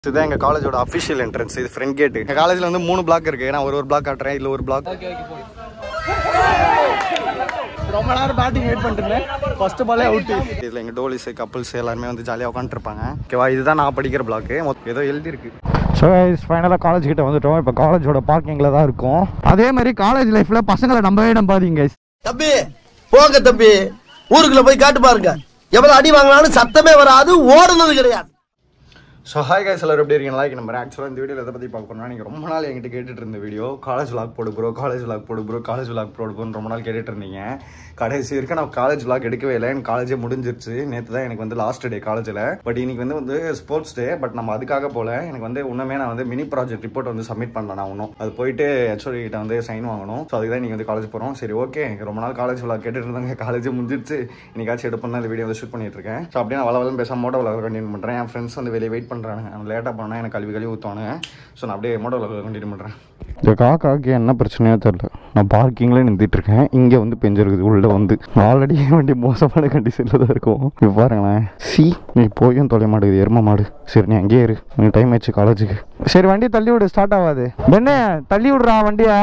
இதுதான் எங்க காலேஜோட அஃபிஷியல் என்ட்ரன்ஸ் இது ஃப்ரண்ட் கேட் எங்க காலேஜ்ல வந்து மூணு பிளாக் இருக்கு நான் ஒரு ஒரு பிளாக் காட்டுறேன் இதுல ஒரு பிளாக் ரொம்ப நேரம் பேட்டிங் வெயிட் பண்ணிட்டு ஃபர்ஸ்ட் பாலே அவுட் இதுல எங்க டோலிஸ் கப்புள்ஸ் எல்லாருமே வந்து ஜாலியாக உட்காந்துருப்பாங்க ஓகேவா இதுதான் நான் படிக்கிற பிளாக் ஏதோ எழுதி இருக்கு ஸோ ஃபைனலாக காலேஜ் கிட்ட வந்துட்டோம் இப்போ காலேஜோட பார்க்கிங்கில் தான் இருக்கும் அதே மாதிரி காலேஜ் லைஃப்ல பசங்களை நம்பவே நம்பாதீங்க தம்பி போங்க தம்பி ஊருக்குள்ள போய் காட்டு பாருங்க எவ்வளவு அடி வாங்கினாலும் சத்தமே வராது ஓடுனது கிடையாது ஸோ ஹாய் guys எல்லாரும் எப்படி இருக்கீங்களா like நம்ம ஆக்சுவலாக இந்த வீடியோவில் எதை பற்றி பார்க்கணும்னா நீங்கள் ரொம்ப நாள் என்கிட்ட கேட்டுட்டு இருந்த வீடியோ காலேஜ் vlog போடு ப்ரோ காலேஜ் vlog போடு ப்ரோ காலேஜ் vlog போடு ப்ரோன்னு ரொம்ப நாள் கேட்டுட்டு இருந்தீங்க கடைசி வரைக்கும் நான் காலேஜ் vlog எடுக்கவே இல்லை எனக்கு காலேஜே முடிஞ்சிருச்சு நேற்று தான் எனக்கு வந்து லாஸ்ட் டே காலேஜில் பட் இன்னைக்கு வந்து வந்து ஸ்போர்ட்ஸ் டே பட் நம்ம அதுக்காக போல எனக்கு வந்து இன்னுமே நான் வந்து மினி ப்ராஜெக்ட் ரிப்போர்ட் வந்து சப்மிட் பண்ணலாம் நான் இன்னும் அது போயிட்டு ஹெச்ஓடி கிட்ட வந்து சைன் வாங்கணும் ஸோ அதுக்கு தான் நீங்கள் வந்து காலேஜ் போகிறோம் சரி ஓகே ரொம்ப நாள் காலேஜ் vlog கேட்டுட்டு இருந்தாங்க காலேஜே முடிஞ்சிருச்சு இன்னைக்காச்சும் எடுப்பேன் இந்த வீடியோ வந்து ஷூட் பண்ணிட்டு இருக்கேன் ஸோ அப்படியே நான் வள வளம் பேசாம மோட்டோ vlog கண்டினியூ பண்ணுறேன் என் ஃப்ரெண்ட்ஸ் வந்து வெளியே வெயிட் பண்ணுறாங்க அவன் லேட்டாக போனால் எனக்கு கல்வி கல்வி ஊற்றுவானுங்க ஸோ நான் அப்படியே மோட்டோ vlog கண்டினியூ பண்ணுறேன் இந்த காக்காக்கு என்ன பிரச்சனையோ தெரில நான் பார்க்கிங்கில் நின்றுட்டு இருக்கேன் இங்கே வந்து பெஞ்சிருக்குது உள்ளே வந்து ஆல்ரெடி வண்டி மோசமான கண்டிஷனில் தான் இருக்கும் இப்போ பாருங்களேன் சி நீ போயும் தொலை மாட்டேங்குது எரும மாடு சரி நீ அங்கேயே இரு நீ டைம் ஆச்சு காலேஜுக்கு சரி வண்டி தள்ளி விடு ஸ்டார்ட் ஆகாது பெண்ணே தள்ளி விடுறா வண்டியை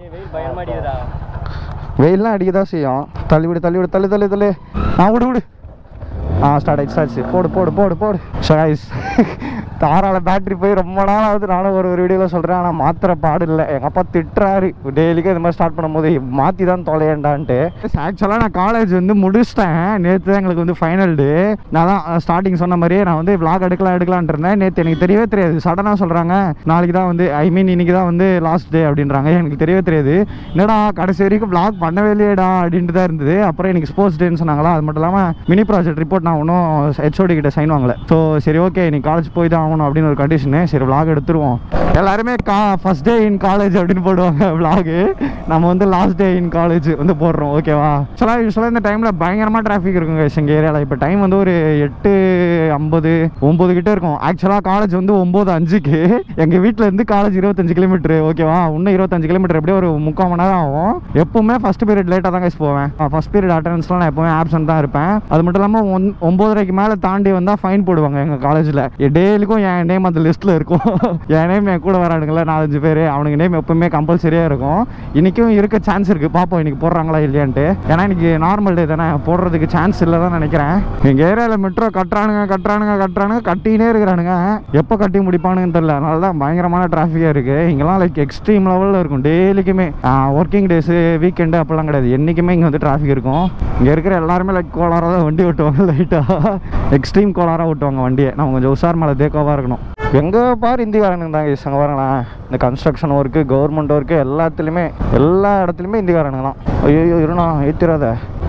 வெயில்லாம் அடிக்க தான் செய்யும் தள்ளி விடு தள்ளி விடு தள்ளு தள்ளு தள்ளு ஆ விடு விடு ஆ ஸ்டார்ட் ஆயிடுச்சு ஸ்டார்ட் ஆயிடுச்சு போடு போடு போடு போடு ஷாய்ஸ் தாராள பேட்டரி போய் ரொம்ப நாள் ஆகுது நானும் ஒரு ஒரு வீடியோவில் சொல்கிறேன் ஆனால் மாத்திர பாடு இல்லை எங்கள் அப்பா திட்டுறாரு டெய்லிக்கும் இது மாதிரி ஸ்டார்ட் பண்ணும்போது மாற்றி தான் தொலையேண்டான்ட்டு ஆக்சுவலாக நான் காலேஜ் வந்து முடிச்சிட்டேன் நேற்று தான் எங்களுக்கு வந்து ஃபைனல் டே நான் தான் ஸ்டார்டிங் சொன்ன மாதிரியே நான் வந்து vlog எடுக்கலாம் எடுக்கலான்ட்டு இருந்தேன் நேற்று எனக்கு தெரியவே தெரியாது சடனாக சொல்கிறாங்க நாளைக்கு தான் வந்து ஐ மீன் இன்னைக்கு தான் வந்து லாஸ்ட் டே அப்படின்றாங்க எனக்கு தெரியவே தெரியாது என்னடா கடைசி வரைக்கும் vlog பண்ணவே இல்லையேடா அப்படின்ட்டு தான் இருந்தது அப்புறம் எனக்கு ஸ்போர்ட்ஸ் டேன்னு சொன்னாங்களா அது மட்டும் இல்லாமல் மினி ப்ராஜெக்ட் ரிப்போர்ட் நான் ஒன்றும் ஹெச்ஓடி கிட்ட சைன் வாங்கல ஸோ சரி ஓகே நீ காலேஜ் போய் தான் ஆகணும் அப்படின்னு ஒரு கண்டிஷனு சரி vlog எடுத்துருவோம் எல்லாருமே கா ஃபர்ஸ்ட் டே இன் காலேஜ் அப்படின்னு போடுவாங்க vlog நம்ம வந்து லாஸ்ட் டே இன் காலேஜ் வந்து போடுறோம் ஓகேவா ஆக்சுவலாக யூஸ்வலாக இந்த டைமில் பயங்கரமாக டிராஃபிக் இருக்குங்க எங்கள் ஏரியாவில் இப்போ டைம் வந்து ஒரு எட்டு ஐம்பது ஒம்பது கிட்ட இருக்கும் ஆக்சுவலாக காலேஜ் வந்து ஒம்பது அஞ்சுக்கு எங்கள் வீட்டில் இருந்து காலேஜ் இருபத்தஞ்சு கிலோமீட்டர் ஓகேவா இன்னும் இருபத்தஞ்சு கிலோமீட்டர் எப்படியும் ஒரு முக்கால் மணி நேரம் ஆகும் எப்பவுமே ஃபர்ஸ்ட் பீரியட் லேட்டாக தான் guys போவேன் ஃபர்ஸ்ட் பீரியட் அட்டன்ஸ்லாம் நான் எப்பவுமே ஆப்சன்ட் தான் இருப்பேன் அது மட்டும் இல்லாமல் ஒன் ஒம்பதரைக்கு மேலே தாண்டி வந்தால் ஃபைன் போடுவாங்க எங்கள் காலேஜில் டெய்லிக்கும் என் நேம் அந்த லிஸ்ட்டில் இருக்கும் என் நேம் என் கூட வரானுங்களே நாலஞ்சு பேர் அவனுக்கு நேம் எப்பவுமே கம்பல்சரியாக இருக்கும் இன்றைக்கும் இருக்க சான்ஸ் இருக்குது பார்ப்போம் இன்னைக்கு போடுறாங்களா இல்லையான்ட்டு ஏன்னா இன்னைக்கு நார்மல் டே தானே போடுறதுக்கு சான்ஸ் இல்லை தான் நினைக்கிறேன் எங்கள் ஏரியாவில் மெட்ரோ கட்டுறானுங்க கட்டுறானுங்க கட்டுறானுங்க கட்டினே இருக்கிறானுங்க எப்போ கட்டி முடிப்பானுங்கன்னு தெரியல அதனால தான் பயங்கரமான டிராஃபிக்காக இருக்குது இங்கெல்லாம் லைக் எக்ஸ்ட்ரீம் லெவலில் இருக்கும் டெய்லிக்குமே ஒர்க்கிங் டேஸு வீக்கெண்டு அப்போல்லாம் கிடையாது என்றைக்குமே இங்கே வந்து டிராஃபிக் இருக்கும் இங்கே இருக்கிற எல்லாருமே லைக் கோளாராக தான் வண்டி ஓட்டுவாங்க லைட்டாக எக்ஸ்ட்ரீம் கோளாராக ஓட்டுவாங்க வண்டியை நம்ம கொஞ்சம் உஷார் மேலே தேக்கோவாக இருக்கணும் எங்கே பாரு இந்திக்காரனுங்க தான் அங்கே பாருங்களேன் இந்த கன்ஸ்ட்ரக்ஷன் ஒர்க்கு கவர்மெண்ட் ஒர்க்கு எல்லாத்துலேயுமே எல்லா இடத்துலையுமே இந்திக்காரனுங்க தான் ஐயோ இருண்ணா ஏற்றிடாத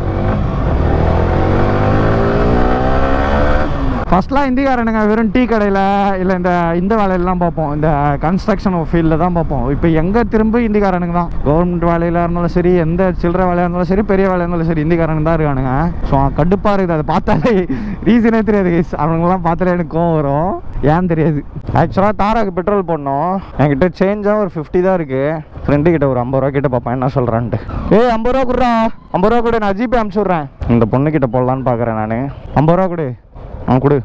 ஃபர்ஸ்ட்லாம் இந்திக்காரனுங்க வெறும் டீ கடையில் இல்லை இந்த இந்த வேலையெல்லாம் பார்ப்போம் இந்த கன்ஸ்ட்ரக்ஷன் ஃபீல்டில் தான் பார்ப்போம் இப்போ எங்கே திரும்ப இந்திக்காரனுங்க தான் கவர்மெண்ட் வேலையில் இருந்தாலும் சரி எந்த சில்லற வேலையாக இருந்தாலும் சரி பெரிய வேலையாக இருந்தாலும் சரி இந்திக்காரனுங்க தான் இருக்கானுங்க ஸோ கடுப்பாக இருக்குது அதை பார்த்தாலே ரீசனே தெரியாது guys. அவனுங்கெல்லாம் பார்த்தாலே எனக்கு கோவம் வரும் ஏன் தெரியாது ஆக்சுவலாக தாராக்கு பெட்ரோல் போடணும் என்கிட்ட சேஞ்சாக ஒரு ஃபிஃப்டி தான் இருக்குது ஃப்ரெண்டு கிட்ட ஒரு ஐம்பது ரூபா கிட்ட பார்ப்பேன் என்ன சொல்கிறான்ட்டு ஏய் ஐம்பது ரூபா கொடுறா ஐம்பது ரூபா கொடு நான் ஜிபே அனுப்பிச்சி விட்றேன் இந்த பொண்ணு கிட்ட போடலான்னு பார்க்குறேன் நான் ஐம்பது ரூபா கொடு ஆ கொடு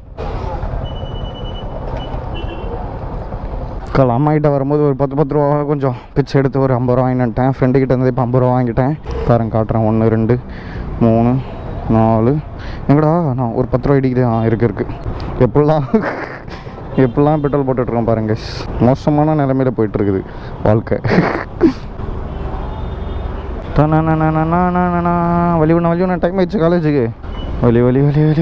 கால் அம்மா கிட்ட வரும்போது ஒரு பத்து பத்து ரூபா கொஞ்சம் பிச்சை எடுத்து ஒரு ஐம்பது ரூபா வாங்கிட்டேன் ஃப்ரெண்டு கிட்ட இருந்து இப்போ ஐம்பது ரூபா வாங்கிட்டேன் பாருங்க காட்டுறேன் ஒன்று ரெண்டு மூணு நாலு எங்கடா நான் ஒரு பத்து ரூபா இடிக்குது ஆ இருக்கு இருக்கு எப்படிலாம் எப்படிலாம் பெட்ரோல் போட்டுட்ருக்கோம் பாருங்க மோசமான நிலைமையில போயிட்டு இருக்குது வாழ்க்கை தனனனனனனனனா. வலி ஒன்று வலி ஒன்று டைம் ஆயிடுச்சு காலேஜுக்கு வலி வலி வலி வலி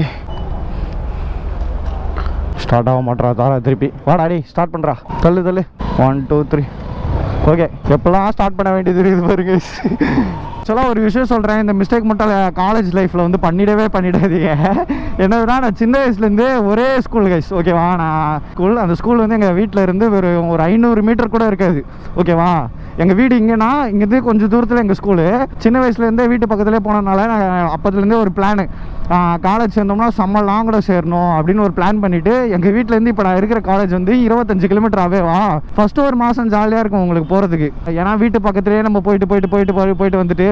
ஸ்டார்ட் ஆக மாட்றா தாரா திருப்பி வாடா டேய் ஸ்டார்ட் பண்ணுறா தள்ளு தள்ளு ஒன் டூ த்ரீ ஓகே எப்போல்லாம் ஸ்டார்ட் பண்ண வேண்டியது இருக்குது பாருங்க ஆக்சுவலாக ஒரு விஷயம் சொல்கிறேன் இந்த மிஸ்டேக் மட்டும் காலேஜ் லைஃப்பில் வந்து பண்ணிடவே பண்ணிடாதீங்க என்னதுன்னா நான் சின்ன வயசுலேருந்து ஒரே ஸ்கூல் கைஸ் ஓகேவா நான் ஸ்கூல் அந்த ஸ்கூல் வந்து எங்கள் வீட்டில் இருந்து ஒரு ஒரு ஐநூறு மீட்டர் கூட இருக்காது ஓகேவா எங்கள் வீடு இங்கேனா இங்கேருந்து கொஞ்சம் தூரத்தில் எங்கள் ஸ்கூலு சின்ன வயசுலேருந்தே வீட்டு பக்கத்துலேயே போனதுனால நான் அப்போதுலேருந்தே ஒரு பிளானு காலேஜ் சேர்ந்தோம்னா செம்ம லாங்கோட சேரணும் அப்படின்னு ஒரு பிளான் பண்ணிவிட்டு எங்கள் வீட்டிலேருந்து இப்போ நான் இருக்கிற காலேஜ் வந்து இருபத்தஞ்சு கிலோமீட்டர் ஆவேவா ஃபஸ்ட்டு ஒரு மாதம் ஜாலியாக இருக்கும் உங்களுக்கு போகிறதுக்கு ஏன்னா வீட்டு பக்கத்துலேயே நம்ம போயிட்டு போயிட்டு போயிட்டு போய் போயிட்டு வந்துட்டு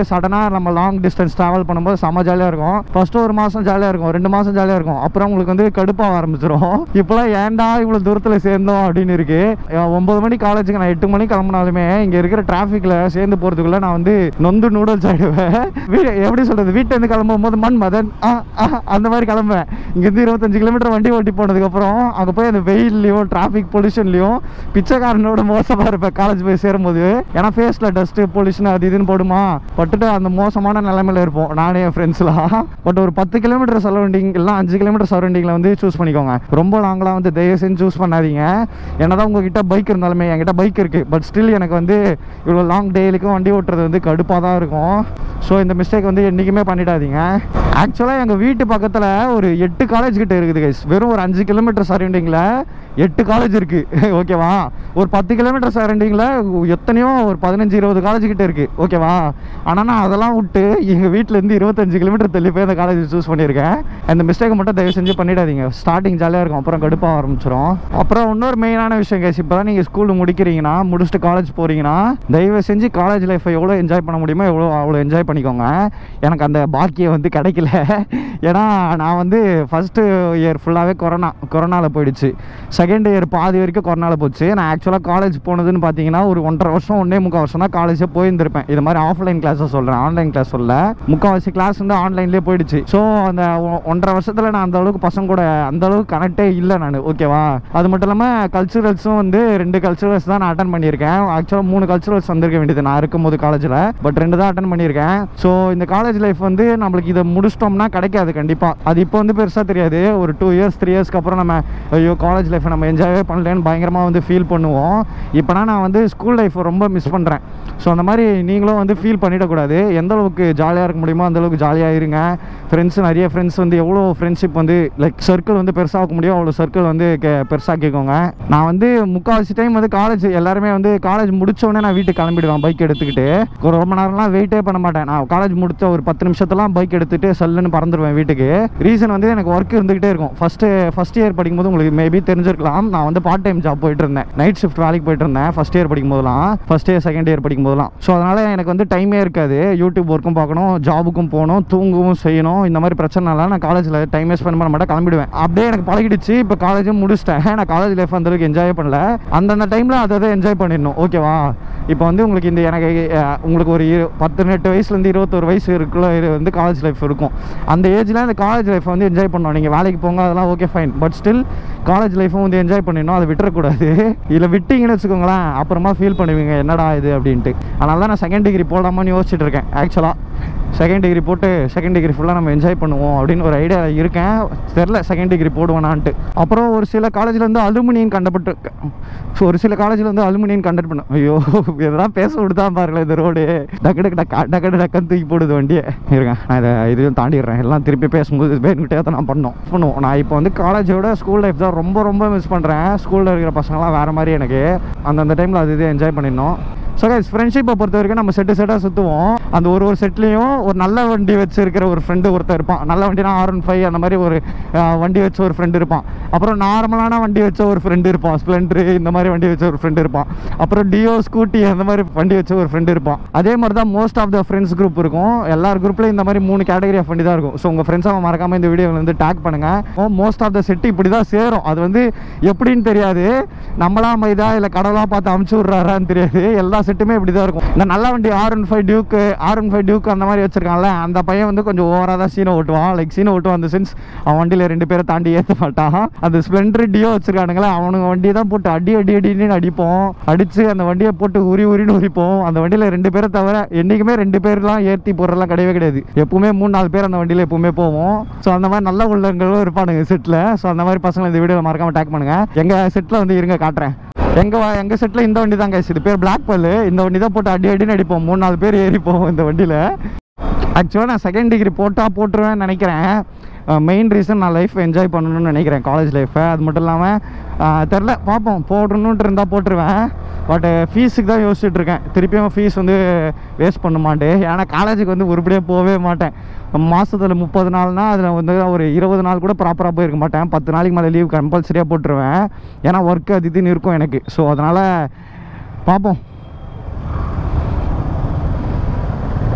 சடனாக நம்ம லாங் டிஸ்டன்ஸ் ட்ராவல் பண்ணும்போது செம்ம ஜாலியாக இருக்கும் ஃபர்ஸ்ட் ஒரு மாதம் ஜாலியாக இருக்கும் ரெண்டு மாதம் ஜாலியாக இருக்கும் அப்புறம் உங்களுக்கு வந்து கடுப்பாக ஆரம்பிச்சிடும் இப்போலாம் ஏன்டா இவ்வளோ தூரத்தில் சேர்ந்தோம் அப்படின்னு இருக்கு அஹ் ஒன்பது மணி காலேஜுக்கு நான் எட்டு மணி கிளம்புனாலுமே இங்கே இருக்கிற டிராஃபிக்கில் சேர்ந்து போகிறதுக்குள்ள நான் வந்து நொந்து நூடுல்ஸ் ஆகிடுவேன் வீடு எப்படி சொல்கிறது வீட்டிலேருந்து கிளம்பும் போது மண் மதன் ஆ ஆ, அந்த மாதிரி கிளம்புவேன் இங்கேருந்து இருபத்தஞ்சு கிலோமீட்டர் வண்டி ஓட்டி போனதுக்கப்புறம் அங்கே போய் அந்த வெயில்லையும் டிராஃபிக் பொல்யூஷன்லையும் பிச்சைக்காரனோட மோசமாக இருப்பேன் காலேஜ் போய் சேரும்போது ஏன்னா ஃபேஸில் டஸ்ட்டு பொல்யூஷன் அது இதுன்னு போடுமா பட்டுட்டு அந்த மோசமான நிலைமையில இருப்போம் நானே என் ஃப்ரெண்ட்ஸ்லாம் பட் ஒரு பத்து கிலோமீட்டர் சரௌண்டிங் இல்லை அஞ்சு கிலோமீட்டர் சரௌண்டிங்கில் வந்து சூஸ் பண்ணிக்கோங்க ரொம்ப லாங்கெலாம் வந்து தயவு செஞ்சு சூஸ் பண்ணாதீங்க என்னதான் உங்ககிட்ட பைக் இருந்தாலுமே என்கிட்ட பைக் இருக்குது பட் ஸ்டில் எனக்கு வந்து இவ்வளோ லாங் டெய்லிக்கும் வண்டி ஓட்டுறது வந்து கடுப்பாக தான் இருக்கும் ஸோ இந்த மிஸ்டேக் வந்து என்றைக்குமே பண்ணிடாதீங்க ஆக்சுவலாக எங்கள் வீட்டு பக்கத்தில் ஒரு எட்டு காலேஜ் கிட்ட இருக்குது கைஸ் வெறும் ஒரு அஞ்சு கிலோமீட்டர் சரௌண்டிங்கில் எட்டு காலேஜ் இருக்குது ஓகேவா ஒரு பத்து கிலோமீட்டர் சரௌண்டிங்கில் எத்தனையோ ஒரு பதினஞ்சு இருபது காலேஜ் கிட்ட இருக்குது ஓகேவா ஆனால் நான் அதெல்லாம் விட்டு எங்கள் வீட்டிலேருந்து இருபத்தஞ்சு கிலோமீட்டர் தள்ளி போய் அந்த காலேஜ் சூஸ் பண்ணியிருக்கேன் அந்த மிஸ்டேக்கை மட்டும் தயவு செஞ்சு பண்ணிடாதீங்க ஸ்டார்டிங் ஜாலியாக இருக்கும் அப்புறம் கடுப்பாக ஆரம்பிச்சிடும் அப்புறம் இன்னொரு மெயினான விஷயம் கேஸ் இப்போ தான் நீங்கள் ஸ்கூல் முடிக்கிறீங்கன்னா முடிச்சுட்டு காலேஜ் போகிறீங்கன்னா தயவு செஞ்சு காலேஜ் லைஃப்பை எவ்வளோ என்ஜாய் பண்ண முடியுமோ எவ்வளோ அவ்வளோ என்ஜாய் பண்ணிக்கோங்க எனக்கு அந்த பாக்கியம் வந்து கிடைக்கல ஏன்னா நான் வந்து ஃபஸ்ட்டு இயர் ஃபுல்லாகவே கொரோனா கொரோனாவில் போயிடுச்சு செகண்ட் இயர் பாதி வரைக்கும் கொரோனாவில் போச்சு நான் ஆக்சுவலாக காலேஜ் போனதுன்னு பார்த்தீங்கன்னா ஒரு ஒன்றரை வருஷம் ஒன்றே முக்கால் வருஷம் தான் காலேஜே போயிருந்திருப்பேன் இது மாதிரி ஆஃப்லைன் கிளாஸை சொல்கிறேன் ஆன்லைன் கிளாஸ் சொல்ல முக்கால்வாசி கிளாஸ் வந்து ஆன்லைன்லேயே போயிடுச்சு ஸோ அந்த ஒ- ஒன்றரை வருஷத்தில் நான் அந்த அளவுக்கு பசங்க கூட அந்த அளவுக்கு கனெக்டே இல்லை நான் ஓகேவா அது மட்டும் இல்லாமல் கல்ச்சுரல்ஸும் வந்து ரெண்டு கல்ச்சுரல்ஸ் தான் நான் அட்டன் பண்ணியிருக்கேன் ஆக்சுவலாக மூணு கல்ச்சுரல்ஸ் வந்திருக்க வேண்டியது நான் இருக்கும்போது காலேஜில் பட் ரெண்டு தான் அட்டன் பண்ணியிருக்கேன் ஸோ இந்த காலேஜ் லைஃப் வந்து நம்மளுக்கு இதை முடிச்சிட்டோம்னா கிடைக்காது கண்டிப்பாக அது இப்போ வந்து பெருசாக தெரியாது ஒரு டூ இயர்ஸ் த்ரீ இயர்ஸ்க்கு அப்புறம் நம்ம ஐயோ காலேஜ் லைஃப்பை நம்ம என்ஜாயே பண்ணலன்னு பயங்கரமாக வந்து ஃபீல் பண்ணுவோம் இப்போனா நான் வந்து ஸ்கூல் லைஃப்பை ரொம்ப மிஸ் பண்ணுறேன் ஸோ அந்த மாதிரி நீங்களும் வந்து ஃபீல் பண்ணிடக்கூடாது எந்த அளவுக்கு ஜாலியாக இருக்க முடியுமோ அந்த அளவுக்கு ஜாலியாக இருங்க ஃப்ரெண்ட்ஸ் நிறைய ஃப்ரெண்ட்ஸ் வந்து எவ்வளோ ஃப்ரெண்ட்ஷிப் வந்து லைக் சர்க்கிள் வந்து பெருசாக முடியும் அவ்வளோ சர்க்கிள் வந்து கே- பெருசாக்கிக்கோங்க நான் வந்து முக்கால்வாசி டைம் வந்து காலேஜ் எல்லாருமே வந்து காலேஜ் உடனே நான் வீட்டுக்கு கிளம்பிடுவேன் பைக் எடுத்துக்கிட்டு ஒரு ரொம்ப நேரம்லாம் வெயிட்டே பண்ண மாட்டேன் நான் காலேஜ் முடிச்ச ஒரு பத்து நிமிஷத்தெல்லாம் பைக் எடுத்துட்டு சல்லுன்னு பறந்துடுவேன் வீட்டுக்கு ரீசன் வந்து எனக்கு ஒர்க் இருந்துகிட்டே இருக்கும் ஃபஸ்ட்டு ஃபஸ்ட் இயர் படிக்கும்போது உங்களுக்கு மேபி தெரிஞ்சிருக்கலாம் நான் வந்து பார்ட் டைம் ஜாப் போயிட்டு இருந்தேன் நைட் ஷிஃப்ட் வேலைக்கு போயிட்டு இருந்தேன் ஃபஸ்ட் இயர் படிக்கும் போதெல்லாம் ஃபஸ்ட் இயர் செகண்ட் இயர் படிக்கும் போதெல்லாம் ஸோ அதனால் எனக்கு வந்து டைமே இருக்காது யூடியூப் ஒர்க்கும் பார்க்கணும் ஜாபுக்கும் போகணும் தூங்கவும் செய்யணும் இந்த மாதிரி பிரச்சனைலாம் நான் காலேஜில் டைமே ஸ்பெண்ட் பண்ண மாட்டேன் கிளம்பிடுவேன் அப்படியே எனக்கு பழகிடுச்சு இப்போ காலேஜும் முடிச்சிட்டேன் நான் காலேஜ் லைஃப் அந்த அளவுக்கு என்ஜாய் பண்ணல அந்தந்த டைமில் அதை அதை என்ஜாய் பண்ணிடணும் ஓகேவா இப்போ வந்து உங்களுக்கு இந்த எனக்கு அஹ், உங்களுக்கு ஒரு இரு பதினெட்டு வயசுலேருந்து இருபத்தொரு வயசு இருக்குள்ள இது வந்து காலேஜ் லைஃப் இருக்கும் அந்த ஏஜில் அந்த காலேஜ் லைஃப் வந்து என்ஜாய் பண்ணணும் நீங்கள் வேலைக்கு போங்க அதெல்லாம் okay fine but still college லைஃப்பும் வந்து என்ஜாய் பண்ணிடணும் அதை விட்டுறக்கூடாது இதில் விட்டீங்கன்னு வச்சுக்கோங்களேன் அப்புறமா ஃபீல் பண்ணுவீங்க என்னடா இது அப்படின்ட்டு அதனால தான் நான் செகண்ட் டிகிரி போடாமான்னு யோசிச்சுட்டு இருக்கேன் ஆக்சுவலாக செகண்ட் டிகிரி போட்டு செகண்ட் டிகிரி ஃபுல்லாக நம்ம என்ஜாய் பண்ணுவோம் அப்படின்னு ஒரு ஐடியா இருக்கேன் தெரில செகண்ட் டிகிரி போடுவேனான்ட்டு அப்புறம் ஒரு சில காலேஜில் வந்து அலுமினியம் கண்டப்பட்டு ஸோ ஒரு சில காலேஜில் வந்து அலுமினியம் கண்டக்ட் பண்ண ஐயோ இதெல்லாம் பேச விடுதா பாருங்களேன் இந்த ரோடு டக்கு டக்கு டக்கு டக்கு டக்குன்னு தூக்கி போடுது வண்டியை இருங்க நான் இதை இதையும் தாண்டிடுறேன் எல்லாம் திருப்பி பேசும்போது பேர்கிட்டே தான் நான் பண்ணோம் பண்ணுவோம் நான் இப்போ வந்து காலேஜோட ஸ்கூல் லைஃப் தான் ரொம்ப ரொம்ப மிஸ் பண்ணுறேன் ஸ்கூலில் இருக்கிற பசங்களாம் வேறு மாதிரி எனக்கு அந்தந்த டைமில் அது இது என்ஜாய் பண்ணிடணும் ஸோ கைஸ் ஃப்ரெண்ட்ஷிப்பை பொறுத்த வரைக்கும் நம்ம செட்டு செட்டாக சுற்றுவோம் அந்த ஒரு ஒரு செட்லேயும் ஒரு நல்ல வண்டி வச்சு இருக்கிற ஒரு ஃப்ரெண்டு ஒருத்தர் இருப்பான் நல்ல வண்டினா ஆர் ஒன் ஃபைவ் அந்த மாதிரி ஒரு அஹ், வண்டி வச்ச ஒரு ஃப்ரெண்டு இருப்பான் அப்புறம் நார்மலான வண்டி வச்ச ஒரு ஃப்ரெண்டு இருப்பான் ஸ்ப்ளெண்டரு இந்த மாதிரி வண்டி வச்ச ஒரு ஃப்ரெண்டு இருப்பான் அப்புறம் டியோ ஸ்கூட்டி அந்த மாதிரி வண்டி வச்ச ஒரு ஃப்ரெண்டு இருப்பான் அதே மாதிரி தான் most of the friends group இருக்கும் எல்லார் குரூப்லேயும் இந்த மாதிரி மூணு கேட்டகரி ஆஃப் வண்டி தான் இருக்கும் ஸோ உங்கள் ஃப்ரெண்ட்ஸாக மறக்காமல் இந்த வீடியோவில் வந்து டேக் பண்ணுங்கள் மோஸ்ட் ஆஃப் த செட்டு இப்படி தான் சேரும் அது வந்து எப்படின்னு தெரியாது நம்மளா மைதா இல்லை கடவுளாக பார்த்து அமுச்சு விட்றாரான்னு தெரியாது எல்லா செட்டுமே இப்படி தான் இருக்கும் இந்த நல்ல வண்டி ஆர் ஒன் ஃபைவ் டியூக்கு ஆர் ஒன் ஃபைவ் டியூக் அந்த மாதிரி வச்சிருக்கான்ல அந்த பையன் வந்து கொஞ்சம் ஓவராக தான் சீனை ஓட்டுவான் லைக் சீனை ஓட்டுவான் அந்த சென்ஸ் அவன் வண்டியில் ரெண்டு பேரை தாண்டி ஏற்ற மாட்டான் அந்த ஸ்ப்ளெண்டர் டியோ வச்சிருக்கானுங்களே அவனுங்க வண்டியை தான் போட்டு அடி அடி அடின்னு அடிப்போம் அடித்து அந்த வண்டியை போட்டு உரி உரின்னு உரிப்போம் அந்த வண்டியில் ரெண்டு பேரை தவிர என்றைக்குமே ரெண்டு பேர்லாம் ஏற்றி போடுறதுலாம் கிடையவே கிடையாது எப்பவுமே மூணு நாலு பேர் அந்த வண்டியில் எப்பவுமே போவோம் ஸோ அந்த மாதிரி நல்ல உள்ளங்களும் இருப்பானுங்க செட்டில் ஸோ அந்த மாதிரி பசங்களை இந்த வீடியோவில் மறக்காம டேக் பண்ணுங்க எங்கள் செட்டில் வந்து இருங்க காட்டுறேன் எங்க வ- எங்க செட்டில் இந்த வண்டி தான் கைஸ் இது பேர் பிளாக் பல்லு இந்த வண்டி தான் போட்டு அடி அடின்னு அடிப்போம் மூணு நாலு பேர் ஏறி போவோம் இந்த வண்டியில் ஆக்சுவலாக நான் செகண்ட் டிகிரி போட்டால் போட்டுருவேன்னு நினைக்கிறேன் மெயின் ரீசன் நான் லைஃப் என்ஜாய் பண்ணணும்னு நினைக்கிறேன் காலேஜ் லைஃப்பை அது மட்டும் இல்லாமல் தெரில பார்ப்போம் போடணுன்ட்டு இருந்தால் போட்டுருவேன் பட் ஃபீஸுக்கு தான் யோசிச்சுட்டு இருக்கேன் திருப்பியும் ஃபீஸ் வந்து வேஸ்ட் பண்ண மாட்டேன் ஏன்னா காலேஜுக்கு வந்து உருப்படியாக போகவே மாட்டேன் மாதத்தில் முப்பது நாள்னா அதில் வந்து ஒரு இருபது நாள் கூட ப்ராப்பராக போயிருக்க மாட்டேன் பத்து நாளைக்கு மேலே லீவ் கம்பல்சரியாக போட்டுருவேன் ஏன்னா ஒர்க்கு அது இதுன்னு இருக்கும் எனக்கு ஸோ அதனால் பார்ப்போம்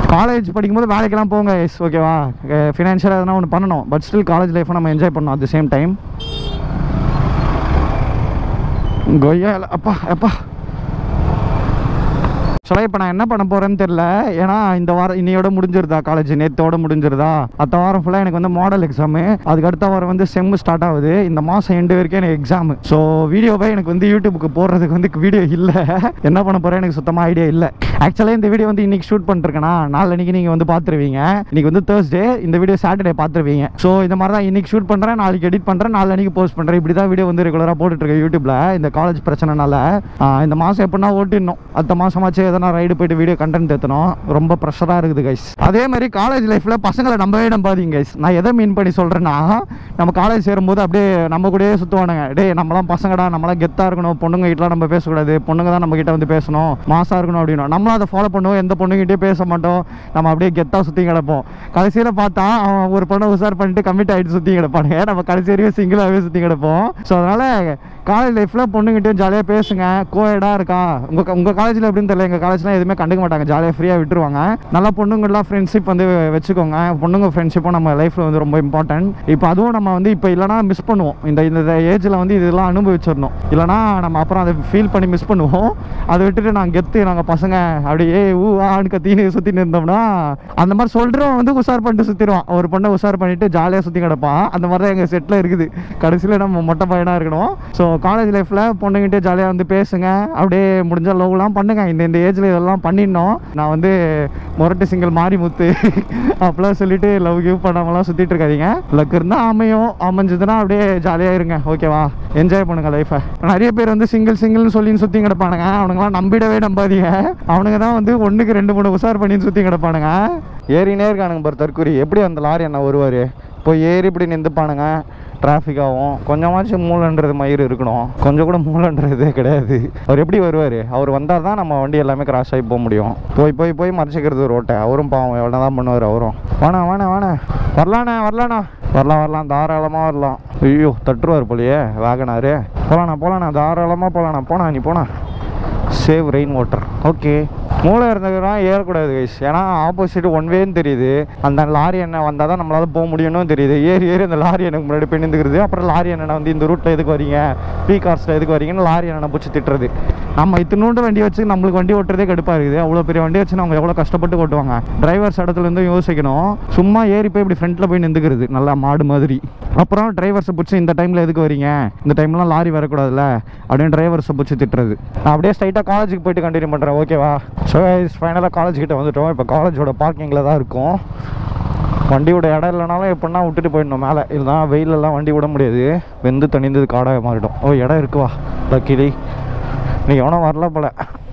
காலேஜ் படிக்கும்போது வேலைக்கெல்லாம் போங்க எஸ் ஓகேவா ஃபினான்ஷியலாக எதனா ஒன்று பண்ணணும் பட் ஸ்டில் காலேஜ் லைஃப்பை நம்ம என்ஜாய் பண்ணணும் அட் த சேம் டைம் கொய்யா இலை. அப்பா அப்பா சொல்ல இப்போ நான் என்ன பண்ண போகிறேன்னு தெரில ஏன்னா இந்த வாரம் இன்னையோட முடிஞ்சிருதா காலேஜ் நேத்தோட முடிஞ்சிருதா அடுத்த வாரம் ஃபுல்லாக எனக்கு வந்து மாடல் எக்ஸாமு அதுக்கு அடுத்த வாரம் வந்து செம் ஸ்டார்ட் ஆகுது இந்த மாதம் எண்டு வரைக்கும் எனக்கு எக்ஸாமு ஸோ வீடியோவே எனக்கு வந்து யூடியூபுக்கு போடுறதுக்கு வந்து வீடியோ இல்லை என்ன பண்ண போகிறேன் எனக்கு சுத்தமாக ஐடியா இல்லை ஆக்சுவலாக இந்த வீடியோ வந்து இன்னைக்கு ஷூட் பண்ணிருக்கேனா நாளைக்கு நீங்கள் வந்து பார்த்துருவீங்க இன்னைக்கு வந்து தேர்ஸ்டே இந்த வீடியோ சாட்டர்டே பார்த்துருவீங்க ஸோ இந்த மாதிரி தான் இன்னைக்கு ஷூட் பண்ணுறேன் நாளைக்கு எடிட் பண்ணுறேன் நாளைக்கு போஸ்ட் பண்ணுறேன் இப்படி தான் வீடியோ வந்து ரெகுலராக போட்டுட்ருக்கேன் யூடியூப்பில் இந்த காலேஜ் பிரச்சனைனால ஆஹ் இந்த மாதம் எப்படின்னா ஓட்டிடணும் அடுத்த மாதமாச்சு எதனா ரைடு போயிட்டு வீடியோ கண்டென்ட் ஏற்றணும் ரொம்ப ப்ரெஷராக இருக்குது கைஸ் அதே மாதிரி காலேஜ் லைஃப்பில் பசங்களை நம்பவே நம்பாதீங்க கைஸ் நான் எதை மீன் பண்ணி சொல்கிறேன்னா நம்ம காலேஜ் சேரும்போது அப்படியே நம்ம கூடயே சுற்றுவானுங்க டேய் நம்மளாம் பசங்கடா நம்மளாம் கெத்தாக இருக்கணும் பொண்ணுங்க கிட்டலாம் நம்ம பேசக்கூடாது பொண்ணுங்க தான் நம்ம கிட்ட வந்து பேசணும் மாசாக இருக்கணும் அப்படின்னா நம்மளும் அதை ஃபாலோ பண்ணுவோம் எந்த பொண்ணுங்கிட்டே பேச மாட்டோம் நம்ம அப்படியே கெத்தாக சுற்றி கிடப்போம் கடைசியில் பார்த்தா அவன் ஒரு பொண்ணை உசார் பண்ணிட்டு கமிட் ஆகிட்டு சுற்றி கிடப்பானுங்க நம்ம கடைசி வரைக்கும் சிங்கிளாகவே சுற்றி கிடப்போம் ஸோ அதனால் காலேஜ் லைஃப்பில் பொண்ணுங்கிட்டையும் ஜாலியாக பேசுங்க கோயடாக இருக்கா உங்கள் உங்கள் காலேஜில் எப்படின்னு தெரியல எங்கள் காலேஜ்லாம் எதுவுமே கண்டுக்க மாட்டாங்க ஜாலியாக ஃப்ரீயாக விட்டுருவாங்க நல்லா பொண்ணுங்கள்லாம் ஃப்ரெண்ட்ஷிப் வந்து வச்சுக்கோங்க பொண்ணுங்க ஃப்ரெண்ட்ஷிப்பும் நம்ம லைஃப்பில் வந்து ரொம்ப இம்பார்ட்டன்ட் இப்போ அதுவும் நம்ம வந்து இப்போ இல்லைனா மிஸ் பண்ணுவோம் இந்த இந்த ஏஜில் வந்து இதெல்லாம் அனுபவிச்சிடணும் இல்லைனா நம்ம அப்புறம் அதை ஃபீல் பண்ணி மிஸ் பண்ணுவோம் அதை விட்டுட்டு நாங்கள் கெத்து நாங்கள் பசங்க அப்படியே ஊ ஆன்னு கத்தின்னு சுற்றின்னு இருந்தோம்னா அந்த மாதிரி சொல்கிறவன் வந்து உஷார் பண்ணிட்டு சுற்றிடுவான் ஒரு பொண்ணை உஷார் பண்ணிட்டு ஜாலியாக சுற்றி கிடப்பான் அந்த மாதிரி தான் எங்கள் செட்டில் இருக்குது கடைசியில் நம்ம மொட்டை பையனாக இருக்கணும் ஸோ காலேஜ் லைஃப்பில் பொண்ணுங்கிட்டே ஜாலியாக வந்து பேசுங்க அப்படியே முடிஞ்ச லவ்லாம் பண்ணுங்க இந்த இந்த ஏஜில் இதெல்லாம் பண்ணிடணும் நான் வந்து முரட்டு சிங்கிள் மாறி முத்து அப்படிலாம் சொல்லிட்டு லவ் கிவ் பண்ணாமலாம் சுற்றிட்டு இருக்காதீங்க லக் இருந்தால் அமையும் அமைஞ்சதுன்னா அப்படியே ஜாலியாக இருங்க ஓகேவா என்ஜாய் பண்ணுங்க லைஃப்பை நிறைய பேர் வந்து சிங்கிள் சிங்கிள்னு சொல்லி சுற்றி கிடப்பானுங்க அவனுங்களாம் நம்பிடவே நம்பாதீங்க அவனுங்க தான் வந்து ஒன்றுக்கு ரெண்டு மூணு உசார் பண்ணி சுற்றி கிடப்பானுங்க ஏறினே இருக்கானுங்க பாரு தற்கூரி எப்படி அந்த லாரி என்ன வருவார் போய் ஏறி இப்படி நின்றுப்பானுங்க டிராஃபிக் ஆகும் கொஞ்சமாச்சும் மூளைன்றது மயிர் இருக்கணும் கொஞ்சம் கூட மூளைன்றதே கிடையாது அவர் எப்படி வருவார் அவர் வந்தால் தான் நம்ம வண்டி எல்லாமே கிராஸ் ஆகி போக முடியும் போய் போய் போய் மறைச்சிக்கிறது ரோட்டை அவரும் பாவம் எவ்வளோ தான் பண்ணுவார் அவரும் வேணா வேணா வேணா வரலாண்ணே வரலாண்ணா வரலாம் வரலாம் தாராளமாக வரலாம் ஐயோ தட்டுருவார் போலியே வேகனாரு போலாண்ணா போலாண்ணா தாராளமாக போலாண்ணா போனா நீ போனா சேவ் ரெயின் வாட்டர் ஓகே மூளை இருந்ததுனா ஏறக்கூடாது கைஸ் ஏன்னா ஆப்போசிட் ஒன் வேன்னு தெரியுது அந்த லாரி என்ன வந்தால் தான் நம்மளால போக முடியும்னு தெரியுது ஏறி ஏறி அந்த லாரி எனக்கு முன்னாடி போய் நின்றுக்கிறது அப்புறம் லாரி என்ன வந்து இந்த ரூட்டில் எதுக்கு வரீங்க பி கார்ஸில் எதுக்கு வரீங்கன்னு லாரி என்ன பிடிச்சி திட்டுறது நம்ம இத்தினூண்டு வண்டி வச்சு நம்மளுக்கு வண்டி ஓட்டுறதே கடுப்பாக இருக்குது அவ்வளோ பெரிய வண்டி வச்சு அவங்க எவ்வளோ கஷ்டப்பட்டு ஓட்டுவாங்க டிரைவர்ஸ் இடத்துலேருந்து யோசிக்கணும் சும்மா ஏறி போய் இப்படி ஃப்ரண்ட்டில் போய் நின்றுக்கிறது நல்லா மாடு மாதிரி அப்புறம் டிரைவர்ஸை பிடிச்சி இந்த டைமில் எதுக்கு வரீங்க இந்த டைம்லாம் லாரி வரக்கூடாதுல்ல அப்படின்னு டிரைவர்ஸை பிடிச்சி திட்டுறது நான் அப்படியே ஸ்ட்ரைட்டாக காலேஜுக்கு போயிட்டு கண்டினியூ பண்ணுறேன் ஓகேவா ஸோ ஃபைனலாக காலேஜ் கிட்ட வந்துட்டோம் இப்போ காலேஜோட பார்க்கிங்கில் தான் இருக்கும் வண்டியோட இடம் இல்லைனாலும் எப்படின்னா விட்டுட்டு போயிடணும் மேலே இல்லைனா வெயிலெல்லாம் வண்டி விட முடியாது வெந்து தணிந்தது காடாக மாறிடும் ஓ இடம் இருக்குவா லக்கிலி இன்னைக்கு எவனோ வரல போல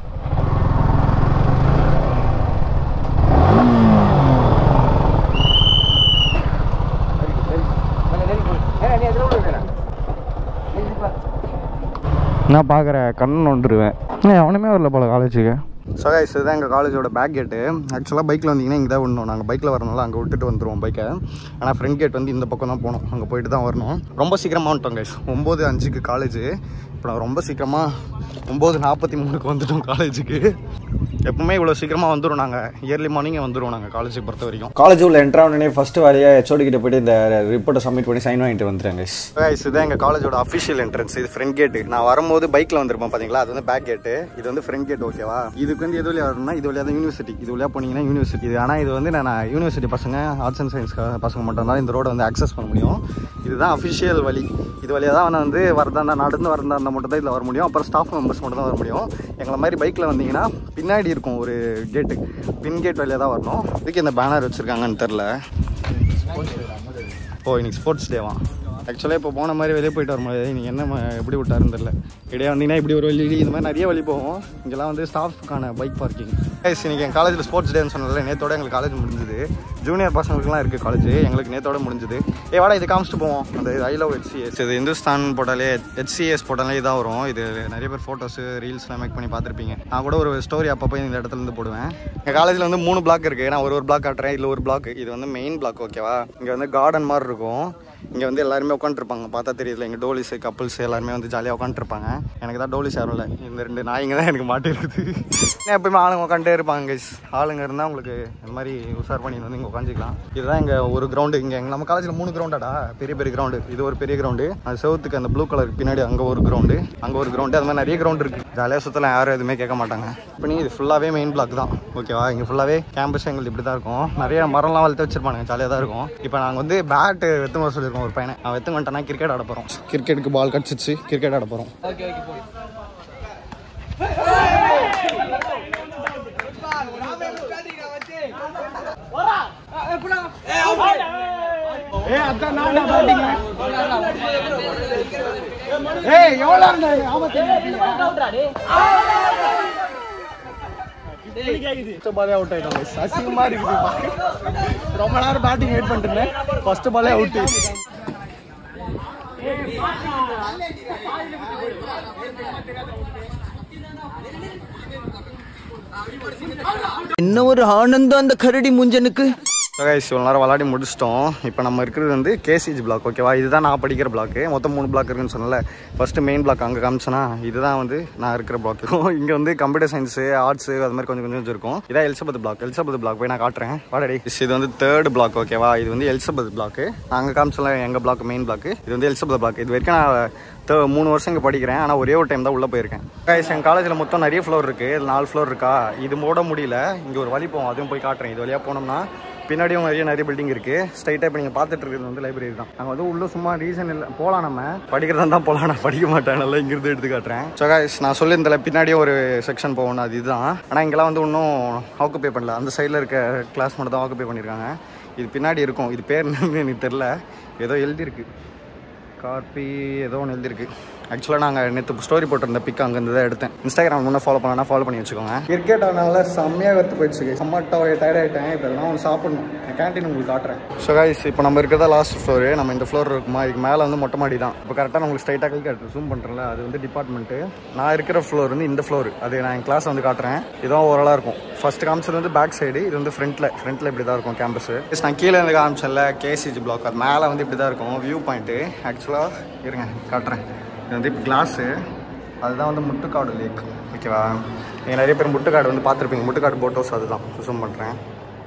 நான் பார்க்குறேன் கண் நோண்டுருவேன் இன்னும் எவனுமே வரல போல காலேஜுக்கு ஸோ கைஸ் இதுதான் எங்கள் காலேஜோட பேக் கேட்டு ஆக்சுவலாக பைக்கில் வந்தீங்கன்னா இங்கே தான் விடணும் நாங்கள் பைக்கில் வரனால அங்கே விட்டுட்டு வந்துடுவோம் பைக்கை ஆனால் ஃப்ரண்ட் கேட் வந்து இந்த பக்கம் தான் போகணும் அங்கே போயிட்டு தான் வரணும் ரொம்ப சீக்கிரமாக வந்துட்டோம் கைஸ் ஒம்பது அஞ்சுக்கு காலேஜ் இப்போ நான் ரொம்ப சீக்கிரமாக ஒம்பது நாற்பத்தி மூணுக்கு வந்துட்டோம் காலேஜுக்கு எப்பவுமே இவ்வளோ சீக்கிரமாக வந்துடும் நாங்கள் இயர்லி மார்னிங் வந்துடுவோம் நாங்கள் காலேஜுக்கு பொறுத்த வரைக்கும் காலேஜ் உள்ள என்ட்ரு ஆனே ஃபர்ஸ்ட் வேலையாக ஹெச்ஓடி கிட்ட போயிட்டு இந்த ரிப்போர்ட்டை சப்மிட் பண்ணி சைன் வாங்கிட்டு வந்துட்டாங்க கைஸ் இதுதான் எங்கள் காலேஜோட அஃபிஷியல் என்ட்ரன்ஸ் இது ஃப்ரண்ட் கேட்டு நான் வரும்போது பைக்கில் வந்திருப்பேன் பார்த்தீங்களா அது வந்து பேக் கேட்டு இது வந்து ஃப்ரண்ட் கேட் ஓகேவா இதுக்கு வந்து எது வழியாக வரணும்னா இது வழியாக தான் யூனிவர்சிட்டி இது வழியாக போனீங்கன்னா யூனிவர்சிட்டி இது ஆனால் இது வந்து நான் யூனிவர்சிட்டி பசங்க ஆர்ட்ஸ் அண்ட் சயின்ஸ் பசங்க மட்டும் தான் இந்த ரோட வந்து அக்சஸ் பண்ண முடியும் இதுதான் அஃபிஷியல் வழி இது வழியாக தான் நான் வந்து வரதா இருந்தால் நடந்து வரதா இருந்தால் மட்டும் தான் இதில் வர முடியும் அப்புறம் ஸ்டாஃப் மெம்பர்ஸ் மட்டும் தான் வர முடியும் எங்களை மாதிரி பைக்கில் வந்தீங்கன்னா பின்னாடி இருக்கும் ஒரு கேட்டு பின் கேட் வழியாக தான் வரணும் இதுக்கு இந்த பேனர் வச்சுருக்காங்கன்னு தெரில ஓ இன்னைக்கு ஸ்போர்ட்ஸ் டேவா ஆக்சுவலாக இப்போ போன மாதிரி வெளியே போயிட்டு வர முடியாது நீங்கள் என்ன ம- எப்படி விட்டாருன்னு தெரில இடையே வந்தீங்கன்னா இப்படி ஒரு வழி இந்த மாதிரி நிறைய வழி போகும் இங்கெல்லாம் வந்து ஸ்டாஃப்க்கான பைக் பார்க்கிங் கைஸ் இன்னைக்கு என் காலேஜில் ஸ்போர்ட்ஸ் டேன்னு சொன்னதில்ல நேத்தோட எங்களுக்கு காலேஜ் முடிஞ்சுது ஜூனியர் பசங்களுக்குலாம் இருக்குது காலேஜ் எங்களுக்கு நேத்தோட முடிஞ்சுது ஏ வாடா இது காமிச்சிட்டு போவோம் அந்த ஐ லவ் ஹெச்சிஎஸ் இது இந்துஸ்தான் போட்டாலே ஹெச்சிஎஸ் போட்டாலே இதாக வரும் இது நிறைய பேர் ஃபோட்டோஸு ரீல்ஸ்லாம் மேக் பண்ணி பார்த்துருப்பீங்க நான் கூட ஒரு ஸ்டோரி அப்பப்போ இந்த இடத்துல இருந்து போடுவேன் எங்கள் காலேஜில் வந்து மூணு பிளாக் இருக்குது நான் ஒரு ஒரு பிளாக் காட்டுறேன் இதில் ஒரு பிளாக் இது வந்து மெயின் பிளாக் ஓகேவா இங்கே வந்து கார்டன் மாதிரி இருக்கும் இங்கே வந்து எல்லாருமே உட்காந்துருப்பாங்க பார்த்தா தெரியல இங்கே டோலிஸ் கப்புள்ஸ் எல்லாருமே வந்து ஜாலியாக உட்காந்துருப்பாங்க எனக்கு தான் டோலிஸ் யாரும் இல்லை இந்த ரெண்டு நாய்ங்க தான் எனக்கு மாட்டி இருக்குது எப்பயுமே ஆளுங்க உட்காந்துட்டே இருப்பாங்க guys. ஆளுங்க இருந்தால் உங்களுக்கு இந்த மாதிரி உஷார் பண்ணி வந்து இங்கே உட்காந்துக்கலாம் இதுதான் இங்கே ஒரு கிரவுண்டு இங்கே எங்க நம்ம காலேஜில் மூணு கிரவுண்டாடா பெரிய பெரிய கிரவுண்டு இது ஒரு பெரிய கிரவுண்டு அது செவத்துக்கு அந்த ப்ளூ கலர் பின்னாடி அங்கே ஒரு கிரவுண்டு அங்கே ஒரு கிரவுண்டு அது மாதிரி நிறைய கிரவுண்ட் இருக்குது ஜாலியாக சுற்றலாம் யாரும் எதுவுமே கேட்க மாட்டாங்க இப்போ நீ இது ஃபுல்லாகவே மெயின் பிளாக் தான் ஓகேவா இங்கே ஃபுல்லாகவே கேம்பஸ் எங்களுக்கு இப்படி தான் இருக்கும் நிறைய மரம்லாம் வளர்த்து வச்சிருப்பானுங்க ஜாலியாக தான் இருக்கும் இப்போ நாங்கள் வந்து பேட்டு வெத்து வர சொல்லியிருக்கோம் ஒரு பையனை அவன் வெத்து வந்துட்டானா கிரிக்கெட் ஆட போகிறோம் கிரிக்கெட்டுக்கு பால் கடிச்சிச்சு கிரிக்கெட் ஆட போகிறோம் ஏய் எவ்வளோ இருந்தாங்க ஆபத்து ஃபர்ஸ்ட் பாலே அவுட் ஆயிட்டோம் guys. அசிங்கமா இருக்குது பார்க்க. ரொம்ப நேரம் பேட்டிங் வெயிட் பண்ணிட்டு இருந்தேன் ஃபர்ஸ்ட் பாலே அவுட் என்ன ஒரு ஆனந்தம் அந்த கரடி முஞ்சனுக்கு கைஸ் இவ்வளோ நேரம் விளாடி முடிச்சிட்டோம் இப்போ நம்ம இருக்கிறது வந்து கேசிஜ் பிளாக் ஓகேவா இதுதான் நான் படிக்கிற பிளாக்கு மொத்தம் மூணு பிளாக் இருக்குன்னு சொன்னல ஃபர்ஸ்ட் மெயின் பிளாக் அங்கே காமிச்சனா இதுதான் வந்து நான் இருக்கிற பிளாக் இங்கே வந்து கம்ப்யூட்டர் சயின்ஸு ஆர்ட்ஸு அது மாதிரி கொஞ்சம் கொஞ்சம் கொஞ்சம் இருக்கும் இதான் எலிசபெத் பிளாக் எலிசபெத் பிளாக் போய் நான் காட்டுறேன் வாடடி இது வந்து தேர்ட் பிளாக் ஓகேவா இது வந்து எலிசபெத் பிளாக்கு நாங்கள் காமிச்சல எங்கள் பிளாக் மெயின் பிளாக் இது வந்து எலிசபெத் பிளாக் இது வரைக்கும் நான் தே- மூணு வருஷம் இங்கே படிக்கிறேன் ஆனால் ஒரே ஒரு டைம் தான் உள்ளே போயிருக்கேன் கைஸ் எங்கள் காலேஜில் மொத்தம் நிறைய ஃப்ளோர் இருக்குது இது நாலு ஃப்ளோர் இருக்கா இது மூட முடியல இங்கே ஒரு வழி போவோம் அதுவும் போய் காட்டுறேன் இது வழியாக போனோம்னா பின்னாடியும் நிறைய நிறைய பில்டிங் இருக்கு ஸ்ட்ரைட்டாக இப்போ நீங்கள் பார்த்துட்டு இருக்கிறது வந்து லைப்ரரி தான் நாங்கள் வந்து உள்ள சும்மா ரீசன் இல்லை போகலாம் நம்ம படிக்கிறதா தான் போகலாம் நான் படிக்க மாட்டேன் நல்லா இங்கிருந்து எடுத்து காட்டுறேன் ஸோ guys, நான் சொல்லியிருந்தல பின்னாடியும் ஒரு செக்ஷன் போகணும் அது இதுதான் ஆனால் இங்கெல்லாம் வந்து இன்னும் ஆக்குப்பை பண்ணல அந்த சைடில் இருக்க கிளாஸ் மட்டும் தான் ஆக்குப்பை பண்ணியிருக்காங்க இது பின்னாடி இருக்கும் இது பேர் என்னன்னு எனக்கு தெரில ஏதோ எழுதியிருக்கு கார்பி ஏதோ ஒன்று எழுதிருக்கு ஆக்சுவலாக நாங்கள் நேற்று ஸ்டோரி போட்டிருந்த பிக் அங்கேருந்து தான் எடுத்தேன் இன்ஸ்டாகிராம் முன்னே ஃபாலோ பண்ணா ஃபாலோ பண்ணி வச்சுக்கோங்க கிரிக்கெட் அதனால செம்மையாக வெத்து போயிடுச்சு செம்ம டயர்ட் ஆகிட்டேன் இப்போ எல்லாம் ஒன்று சாப்பிடணும் கேன்டீன் உங்களுக்கு காட்டுறேன் ஸோ கைஸ் இப்போ நம்ம இருக்கிறதா லாஸ்ட் ஃப்ளோரு நம்ம இந்த ஃப்ளோர் இருக்குமா இதுக்கு மேலே வந்து மொட்டை மாடி தான் இப்போ கரெக்டாக உங்களுக்கு ஸ்ட்ரைட்டாக கை காட்டு ஜூம் பண்ணுறேன்ல அது வந்து டிபார்ட்மெண்ட்டு நான் இருக்கிற ஃப்ளோர் வந்து இந்த ஃப்ளோர் அது நான் என் கிளாஸ் வந்து காட்டுறேன் இதுவும் ஓரளாக இருக்கும் ஃபர்ஸ்ட் காமிச்சது வந்து பேக் சைடு இது வந்து ஃப்ரண்ட்டில் ஃப்ரண்ட்டில் இப்படி தான் இருக்கும் கேம்பஸ் நான் கீழே இருந்து காமிச்சேன்ல கேசிஜி பிளாக் அது மேலே வந்து இப்படி தான் இருக்கும் வியூ பாயிண்ட்டு ஆக்சுவலாக இருங்க காட்டுறேன் இது வந்து இப்போ கிளாஸு அதுதான் வந்து முட்டுக்காடு லேக் ஓகேவா நீங்கள் நிறைய பேர் முட்டுக்காடு வந்து பார்த்துருப்பீங்க முட்டுக்காடு போட் ஹவுஸ் அதுதான் ஜூம் பண்ணுறேன்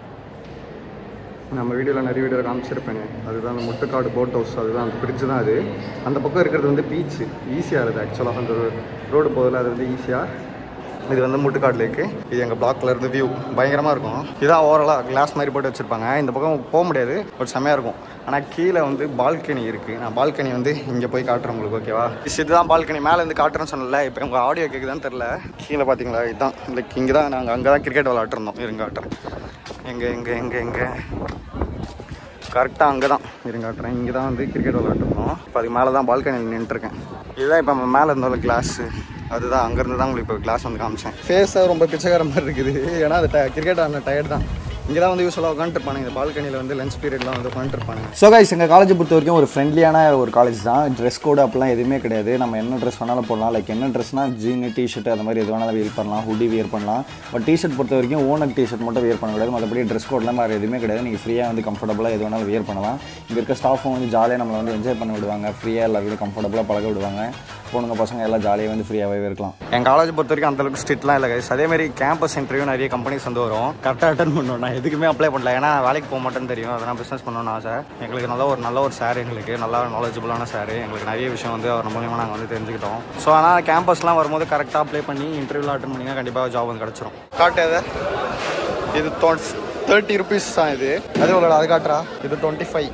நம்ம வீடியோவில் நிறைய வீடியோ காமிச்சிருப்பேனே அதுதான் அந்த முட்டுக்காடு போட் ஹவுஸ் அதுதான் அந்த பிரிட்ஜ் தான் அது அந்த பக்கம் இருக்கிறது வந்து பீச் ஈஸியாக இருக்குது ஆக்சுவலாக அந்த ரோடு போதில் அது வந்து ஈஸியாக இது வந்து முட்டுக்காடு லேக்கு இது எங்கள் பிளாக்ல இருந்து வியூ பயங்கரமாக இருக்கும் இதான் ஓவரலாக கிளாஸ் மாதிரி போட்டு வச்சுருப்பாங்க இந்த பக்கம் போக முடியாது பட் செம்மையாக இருக்கும் ஆனால் கீழே வந்து பால்கனி இருக்குது நான் பால்கனி வந்து இங்கே போய் காட்டுறேன் உங்களுக்கு ஓகேவா இதுதான் பால்கனி மேலே இருந்து காட்டுறேன்னு சொன்னல இப்போ உங்கள் ஆடியோ கேட்குதான்னு தெரில கீழே பார்த்தீங்களா இதுதான் இந்த இங்கே தான் நாங்கள் அங்கே தான் கிரிக்கெட் விளாட்டுருந்தோம் இருங்க காட்டுறேன் எங்கே எங்கே எங்கே எங்கே கரெக்டாக அங்கே தான் இருங்க காட்டுறேன் இங்கே தான் வந்து கிரிக்கெட் விளாட்டுருந்தோம் இப்போ அதுக்கு மேலே தான் பால்கனியில் நின்றுருக்கேன் இதுதான் இப்போ நம்ம மேலே இருந்தோம்ல கிளாஸு அதுதான் அங்கேருந்து தான் உங்களுக்கு இப்போ கிளாஸ் வந்து காமிச்சேன் ஃபேஸாக ரொம்ப பிச்சைக்கார மாதிரி இருக்குது ஏன்னா அது கிரிக்கெட் ஆன டயர்ட் தான் இங்கே தான் வந்து யூஸ்வலாக உட்காந்துருப்பானுங்க இந்த பால்கனியில் வந்து லஞ்ச் பீரியட்லாம் வந்து உட்காந்துருப்பானுங்க ஸோ கைஸ் எங்கள் காலேஜை பொறுத்த வரைக்கும் ஒரு ஃப்ரெண்ட்லியான ஒரு காலேஜ் தான் ட்ரெஸ் கோடு அப்படிலாம் எதுவுமே கிடையாது நம்ம என்ன ட்ரெஸ் வேணாலும் போடலாம் லைக் என்ன ட்ரெஸ்னா ஜீன் டிஷர்ட் அந்த மாதிரி எது வேணாலும் வியர் பண்ணலாம் ஹுடி வியர் பண்ணலாம் பட் டிஷர்ட் பொறுத்த வரைக்கும் ஓனர் டிஷர்ட் மட்டும் வியர் பண்ணக்கூடாது மற்றபடி ட்ரெஸ் கோட்லாம் வேறு எதுவுமே கிடையாது நீங்கள் ஃப்ரீயாக வந்து கம்ஃபர்டபுளாக எது வேணாலும் வியர் பண்ணலாம் இங்கே இருக்க ஸ்டாஃபும் வந்து ஜாலியாக நம்மளை வந்து என்ஜாய் பண்ண விடுவாங்க ஃப்ரீயாக எல்லாருக்கும் கம்ஃபர்டபுளாக பழக விடுவாங்க பொண்ணுங்க பசங்க எல்லாம் ஜாலியாக வந்து ஃப்ரீயாகவே இருக்கலாம் என் காலேஜ் பொறுத்த வரைக்கும் அந்தளவுக்கு ஸ்ட்ரிக்ட்லாம் இல்லை கைஸ் அதேமாதிரி கேம்பஸ் இன்டர்வியூ நிறைய கம்பெனிஸ் வந்து வரும் கரெக்டாக அட்டன் பண்ணணும் நான் எதுக்குமே அப்ளை பண்ணல ஏன்னா வேலைக்கு போக மாட்டேன்னு தெரியும் அதனால் பிஸ்னஸ் பண்ணணும்னு ஆசை எங்களுக்கு நல்ல ஒரு நல்ல ஒரு சார் எங்களுக்கு நல்லா நாலேஜபிளான சார் எங்களுக்கு நிறைய விஷயம் வந்து அவர் மூலியமாக நாங்கள் வந்து தெரிஞ்சுக்கிட்டோம் ஸோ ஆனால் கேம்பஸ்லாம் வரும்போது கரெக்டாக அப்ளை பண்ணி இன்டர்வியூலாம் அட்டன் பண்ணிங்கன்னா கண்டிப்பாக ஜாப் வந்து கிடச்சிரும் காட்டு இது தேர்ட்டி ருபீஸ் தான் இது அது எவ்வளோ அது காட்டுறா இது டுவெண்ட்டி ஃபைவ்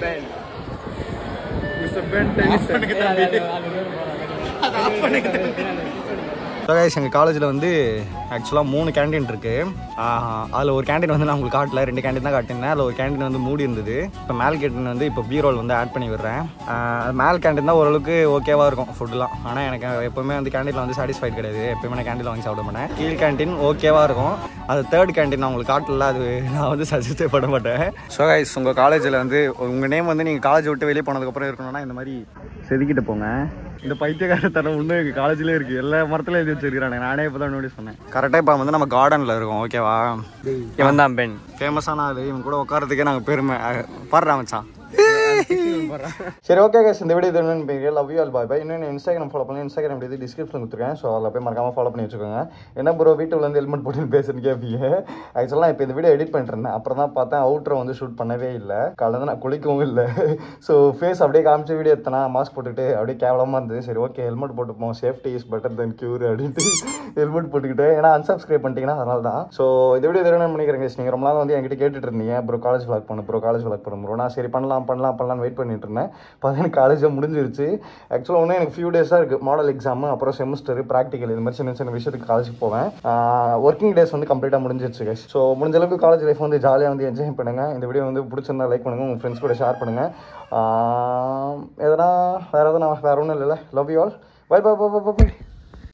கைஸ் எங்கள் காலேஜில் வந்து ஆக்சுவலாக மூணு கேண்டீன் இருக்குது அதில் ஒரு கேண்டீன் வந்து நான் உங்களுக்கு காட்டல ரெண்டு கேண்டீன் தான் காட்டியிருந்தேன் அதில் ஒரு கேண்டீன் வந்து மூடி இருந்தது இப்போ மேல் கேண்டீன் வந்து இப்போ பீரோல் வந்து ஆட் பண்ணி விடுறேன் ஆஹ் மேல் கேண்டீன் தான் ஓரளவுக்கு ஓகேவாக இருக்கும் ஃபுட்டுலாம் ஆனால் எனக்கு எப்போவுமே வந்து கேண்டீனில் வந்து சாட்டிஸ்ஃபைட் கிடையாது எப்போயுமே நான் கேண்டீனில் வாங்கி சாப்பிட மாட்டேன் கீழ் கேண்டீன் ஓகேவாக இருக்கும் அது தேர்ட் கேண்டீன் நான் உங்களுக்கு காட்டல அது நான் வந்து சஜஸ்டே பண்ண மாட்டேன் ஸோ கைஸ் உங்கள் காலேஜில் வந்து உங்கள் நேம் வந்து நீங்கள் காலேஜ் விட்டு வெளியே போனதுக்கப்புறம் இருக்கணும்னா இந்த மாதிரி செதுக்கிட்டு போங்க இந்த பைத்தியக்காரத்தனம் இன்னும் எங்கள் காலேஜ்லேயே இருக்குது எல்லா மரத்துல எழுதி வச்சிருக்கிறாங்க நானே இப்போ தான் நோட்டீஸ் பண்ணேன் கரெக்டாக இப்போ வந்து நம்ம கார்டனில் இருக்கோம் ஓகேவா இவன் தான் பெண் ஃபேமஸான ஆள் இவன் கூட உட்காரத்துக்கே நாங்கள் பெருமை அஹ், பாடுறா மச்சான் சரி ஓகே guys இந்த வீடியோ இது என்னன்னு love you all bye bye இன்னும் இன்ஸ்டாகிராம் ஃபாலோ பண்ணி இன்ஸ்டாகிராம் இது டிஸ்கிரிப்ஷன் கொடுத்துருக்கேன் ஸோ அதில் போய் மறக்காம ஃபாலோ பண்ணி வச்சுக்கோங்க என்ன ப்ரோ வீட்டில் வந்து ஹெல்மெட் போட்டு பேசுன்னு கேட்பீங்க ஆக்சுவலாக இப்போ இந்த வீடியோ எடிட் பண்ணிட்டு இருந்தேன் அப்புறம் தான் பார்த்தேன் அவுட்ரை வந்து ஷூட் பண்ணவே இல்லை காலையில் நான் குளிக்கவும் இல்லை ஸோ ஃபேஸ் அப்படியே காமிச்ச வீடியோ எடுத்தனா மாஸ்க் போட்டுக்கிட்டு அப்படியே கேவலமாக இருந்தது சரி ஓகே ஹெல்மெட் போட்டுப்போம் safety is better than cure அப்படின்ட்டு ஹெல்மெட் போட்டுக்கிட்டு ஏன்னா unsubscribe பண்ணிட்டீங்கன்னா அதனால தான் ஸோ இந்த வீடியோ என்ன பண்ணிக்கிறேன் guys. நீங்க ரொம்ப நாள் வந்து என்கிட்ட கேட்டுட்டு இருந்தீங்க ப்ரோ காலேஜ் vlog பண்ணு ப்ரோ காலேஜ் vlog பண்ணு ப்ரோ நான் சரி பண்ணலாம் பண்ணலாம் பண்ணலாம்னு வெயிட் பண்ணிட்டு இருந்தேன் பார்த்தா எனக்கு காலேஜே முடிஞ்சிருச்சு ஆக்சுவலாக ஒன்றும் எனக்கு ஃபியூ டேஸாக இருக்குது மாடல் எக்ஸாம் அப்புறம் செமஸ்டர் ப்ராக்டிக்கல் இது மாதிரி சின்ன சின்ன விஷயத்துக்கு காலேஜுக்கு போவேன் ஒர்க்கிங் டேஸ் வந்து கம்ப்ளீட்டாக முடிஞ்சிருச்சு guys. ஸோ முடிஞ்ச அளவுக்கு காலேஜ் லைஃப் வந்து ஜாலியாக வந்து என்ஜாய் பண்ணுங்க இந்த வீடியோ வந்து பிடிச்சிருந்தா லைக் பண்ணுங்க உங்கள் ஃப்ரெண்ட்ஸ் கூட ஷேர் பண்ணுங்க ஆஹ் எதனா வேறு எதனா வேறு ஒன்றும் இல்லைல்ல love you all bye bye bye bye by